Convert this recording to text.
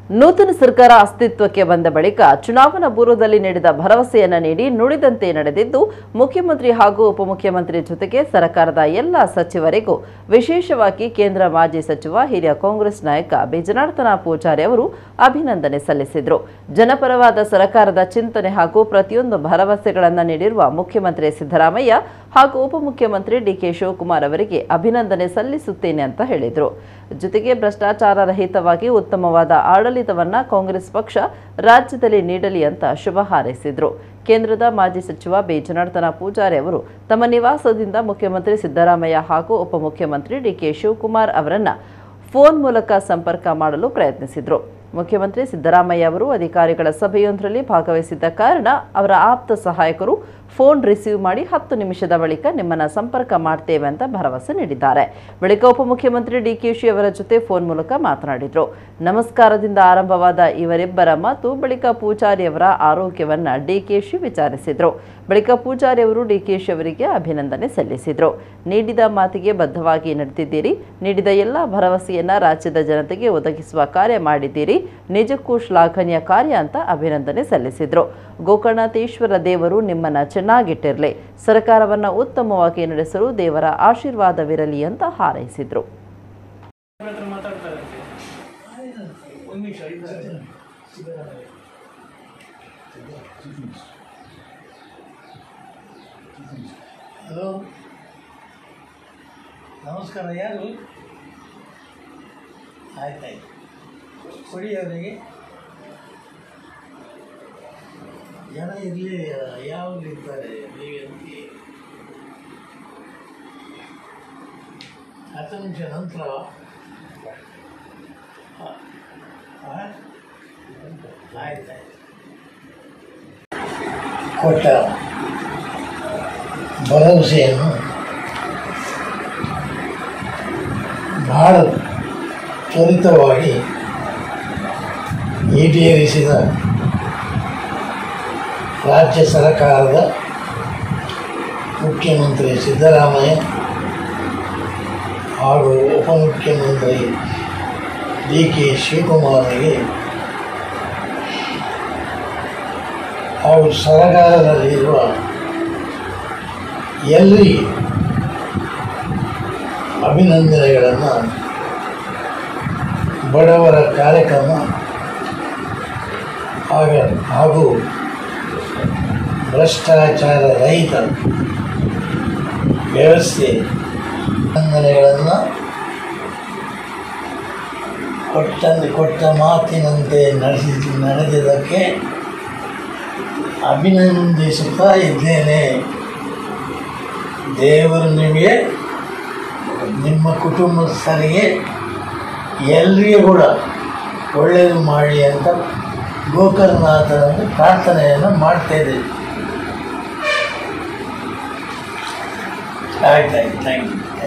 ನೂತನ ಸರ್ಕಾರ ಅಸ್ತಿತ್ವಕ್ಕೆ ಬಂದ ಬಳಿಕ ಚುನಾವಣಾ ಪೂರ್ವದಲ್ಲಿ ನೀಡಿದ ಭರವಸೆಯನ್ನ ನೀಡಿ ನುಡಿದಂತೆ ನಡೆದಿದ್ದು ಮುಖ್ಯಮಂತ್ರಿ ಹಾಗೂ ಉಪಮುಖ್ಯಮಂತ್ರಿ ಜೊತೆಗೆ ಸರ್ಕಾರದ ಎಲ್ಲ ಸಚಿವರಿಗೂ ವಿಶೇಷವಾಗಿ ಕೇಂದ್ರ ಮಾಜಿ ಸಚಿವ ಹಿರಿಯ ಕಾಂಗ್ರೆಸ್ ನಾಯಕ ಬಿ ಜನಾರ್ದನ ಪೂಜಾರಿ ಅವರು ಅಭಿನಂದನೆ ಸಲ್ಲಿಸಿದರು ಜನಪರವಾದ ಸರ್ಕಾರದ ಚಿಂತನೆ ಹಾಗೂ ಪ್ರತಿಯೊಂದು ಭರವಸೆಗಳನ್ನು ನೀಡಿರುವ ಮುಖ್ಯಮಂತ್ರಿ ಸಿದ್ದರಾಮಯ್ಯ ಹಾಗೂ ಉಪಮುಖ್ಯಮಂತ್ರಿ ಡಿಕೆ ಶಿವಕುಮಾರ್ ಅವರಿಗೆ ಅಭಿನಂದನೆ ಸಲ್ಲಿಸುತ್ತೇನೆ ಅಂತ ಹೇಳಿದರು ಜೊತೆಗೆ ಭ್ರಷ್ಟಾಚಾರ ರಹಿತವಾಗಿ ಉತ್ತಮವಾದ ಆಡಳಿತವನ್ನ ಕಾಂಗ್ರೆಸ್ ಪಕ್ಷ ರಾಜ್ಯದಲ್ಲಿ ನೀಡಲಿ ಅಂತ ಶುಭ ಹಾರೈಸಿದರು ಕೇಂದ್ರದ ಮಾಜಿ ಸಚಿವ ಬಿ ಜನಾರ್ದನ ಪೂಜಾರಿ ಅವರು ತಮ್ಮ ನಿವಾಸದಿಂದ ಮುಖ್ಯಮಂತ್ರಿ ಸಿದ್ದರಾಮಯ್ಯ ಹಾಗೂ ಉಪಮುಖ್ಯಮಂತ್ರಿ ಡಿಕೆ ಶಿವಕುಮಾರ್ ಅವರನ್ನ ಫೋನ್ ಮೂಲಕ ಸಂಪರ್ಕ ಮಾಡಲು ಪ್ರಯತ್ನಿಸಿದರು ಮುಖ್ಯಮಂತ್ರಿ ಸಿದ್ದರಾಮಯ್ಯ ಅವರು ಅಧಿಕಾರಿಗಳ ಸಭೆಯೊಂದರಲ್ಲಿ ಭಾಗವಹಿಸಿದ್ದ ಕಾರಣ ಅವರ ಆಪ್ತ ಸಹಾಯಕರು ಫೋನ್ ರಿಸೀವ್ ಮಾಡಿ ಹತ್ತು ನಿಮಿಷದ ಬಳಿಕ ನಿಮ್ಮನ್ನ ಸಂಪರ್ಕ ಮಾಡ್ತೇವೆ ಅಂತ ಭರವಸೆ ನೀಡಿದ್ದಾರೆ ಬಳಿಕ ಉಪಮುಖ್ಯಮಂತ್ರಿ ಡಿಕೆಶಿ ಅವರ ಜೊತೆ ಫೋನ್ ಮೂಲಕ ಮಾತನಾಡಿದರು ನಮಸ್ಕಾರದಿಂದ ಆರಂಭವಾದ ಇವರಿಬ್ಬರ ಮಾತು ಬಳಿಕ ಪೂಜಾರಿ ಅವರ ಆರೋಗ್ಯವನ್ನ ಡಿಕೆಶಿ ವಿಚಾರಿಸಿದರು ಬಳಿಕ ಪೂಜಾರಿ ಅವರು ಡಿಕೆಶಿ ಅವರಿಗೆ ಅಭಿನಂದನೆ ಸಲ್ಲಿಸಿದರು ನೀಡಿದ ಮಾತಿಗೆ ಬದ್ಧವಾಗಿ ನಡೆದಿದ್ದೀರಿ ನೀಡಿದ ಎಲ್ಲ ಭರವಸೆಯನ್ನ ರಾಜ್ಯದ ಜನತೆಗೆ ಒದಗಿಸುವ ಕಾರ್ಯ ಮಾಡಿದ್ದೀರಿ ನಿಜಕ್ಕೂ ಶ್ಲಾಘನೀಯ ಕಾರ್ಯ ಅಂತ ಅಭಿನಂದನೆ ಸಲ್ಲಿಸಿದರು ಗೋಕರ್ಣಾಥೇಶ್ವರ ದೇವರು ನಿಮ್ಮನ್ನ ಚೆನ್ನಾಗಿಟ್ಟಿರಲಿ ಸರ್ಕಾರವನ್ನ ಉತ್ತಮವಾಗಿ ನಡೆಸಲು ದೇವರ ಆಶೀರ್ವಾದವಿರಲಿ ಅಂತ ಹಾರೈಸಿದರು ಹತ್ರ ಮಾತಾಡ್ತಾರೆ ಒಂದು ನಿಮಿಷ ಇದ್ದಾರೆ ಹಲೋ ನಮಸ್ಕಾರ ಯಾರು ಆಯ್ತಾಯ್ತು ಕೊಡಿ ಅವರಿಗೆ ಜನ ಇರಲಿ ಯಾವಾಗ ಇರ್ತಾರೆ ನೀವೆಂತಿ ಹತ್ತು ನಿಮಿಷ ನಂತರ ಆಯ್ತಾಯ್ತು ಕೊಟ್ಟ ಭರವಸೆಯನ್ನು ಬಹಳ ತ್ವರಿತವಾಗಿ ಈಡೇರಿಸಿದ ರಾಜ್ಯ ಸರ್ಕಾರದ ಮುಖ್ಯಮಂತ್ರಿ ಸಿದ್ದರಾಮಯ್ಯ ಹಾಗೂ ಉಪಮುಖ್ಯಮಂತ್ರಿ ಡಿ ಕೆ ಶಿವಕುಮಾರ್ಗೆ ಹಾಗೂ ಸರ್ಕಾರದಲ್ಲಿರುವ ಎಲ್ಲರಿಗೆ ಅಭಿನಂದನೆಗಳನ್ನು ಬಡವರ ಕಾರ್ಯಕ್ರಮ ಆಗ ಹಾಗೂ ಭ್ರಷ್ಟಾಚಾರ ರಹಿತ ವ್ಯವಸ್ಥೆ ಅಭಿನಂದನೆಗಳನ್ನು ಕೊಟ್ಟ ಕೊಟ್ಟ ಮಾತಿನಂತೆ ನಡೆಸಿ ನಡೆದಿದ್ದಕ್ಕೆ ಅಭಿನಂದಿಸುತ್ತಾ ಇದ್ದೇನೆ ದೇವರು ನಿಮಗೆ ನಿಮ್ಮ ಕುಟುಂಬಸ್ಥರಿಗೆ ಎಲ್ರಿಗೂ ಕೂಡ ಒಳ್ಳೆಯದು ಮಾಡಿ ಅಂತ ಗೋಕರ್ಣನಾಥನಲ್ಲಿ ಪ್ರಾರ್ಥನೆಯನ್ನು ಮಾಡ್ತಾ ಇದ್ದೀವಿ ಆಯ್ತಾಯ್ತು ಥ್ಯಾಂಕ್ ಯು